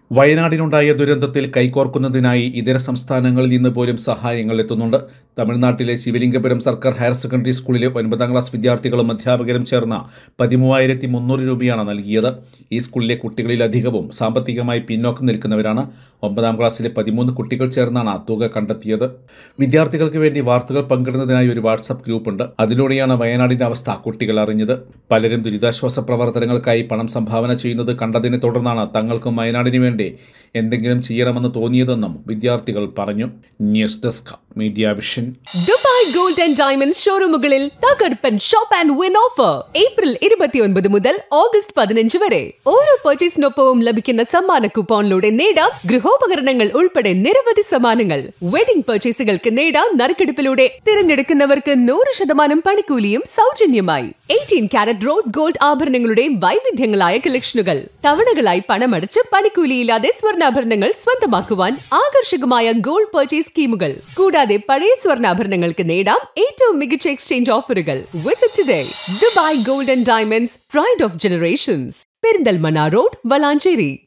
വയനാടിനുണ്ടായ ദുരന്തത്തിൽ കൈകോർക്കുന്നതിനായി ഇതര സംസ്ഥാനങ്ങളിൽ നിന്ന് പോലും സഹായങ്ങൾ എത്തുന്നുണ്ട് തമിഴ്നാട്ടിലെ ശിവലിംഗപുരം സർക്കാർ ഹയർ സെക്കൻഡറി സ്കൂളിലെ ഒൻപതാം ക്ലാസ് വിദ്യാർത്ഥികളും അധ്യാപകരും ചേർന്ന പതിമൂവായിരത്തി മുന്നൂറ് രൂപയാണ് നൽകിയത് ഈ സ്കൂളിലെ കുട്ടികളിലധികവും സാമ്പത്തികമായി പിന്നോക്കം നിൽക്കുന്നവരാണ് ഒമ്പതാം ക്ലാസ്സിലെ പതിമൂന്ന് കുട്ടികൾ ചേർന്നാണ് ആ തുക കണ്ടെത്തിയത് വിദ്യാർത്ഥികൾക്ക് വേണ്ടി വാർത്തകൾ പങ്കിടുന്നതിനായി ഒരു വാട്സപ്പ് ഗ്രൂപ്പുണ്ട് അതിലൂടെയാണ് വയനാടിന്റെ അവസ്ഥ കുട്ടികൾ അറിഞ്ഞത് പലരും ദുരിതാശ്വാസ പ്രവർത്തനങ്ങൾക്കായി പണം സംഭാവന ചെയ്യുന്നത് കണ്ടതിനെ തുടർന്നാണ് തങ്ങൾക്കും വയനാടിന് വേണ്ടി എന്തെങ്കിലും ചെയ്യണമെന്ന് തോന്നിയതെന്നും വിദ്യാർത്ഥികൾ പറഞ്ഞു news desk media vision Dubai gold and diamonds ഷോറൂമുകളിൽ തകർപ്പൻ shop and win offer April ഇരുപത്തിയൊൻപത് മുതൽ ഓഗസ്റ്റ് പതിനഞ്ച് വരെ ഓരോ പർച്ചേസിനൊപ്പവും ലഭിക്കുന്ന സമ്മാന കൂപ്പോണിലൂടെ നേടാം ഗൃഹോപകരണങ്ങൾ ഉൾപ്പെടെ നിരവധി സമ്മാനങ്ങൾ വെഡിംഗ് പർച്ചേസുകൾക്ക് നേടാം നറുക്കെടുപ്പിലൂടെ തിരഞ്ഞെടുക്കുന്നവർക്ക് നൂറ് ശതമാനം പണിക്കൂലിയും സൗജന്യമായി എയ്റ്റീൻ കാരറ്റ് റോസ് ഗോൾഡ് ആഭരണങ്ങളുടെ വൈവിധ്യങ്ങളായ കളക്ഷനുകൾ തവണകളായി പണമടച്ച് പണിക്കൂലിയില്ലാതെ സ്വർണ്ണാഭരണങ്ങൾ സ്വന്തമാക്കുവാൻ ആകർഷകമായ ഗോൾഡ് പർച്ചേസ് സ്കീമുകൾ കൂടാതെ പഴയ സ്വർണ്ണാഭരണങ്ങൾക്ക് നേടാം ഏറ്റവും മികച്ച എക്സ്ചേഞ്ച് ഓഫറുകൾ visit today Dubai gold and diamonds pride of generations Perinthalmanna road Valanchery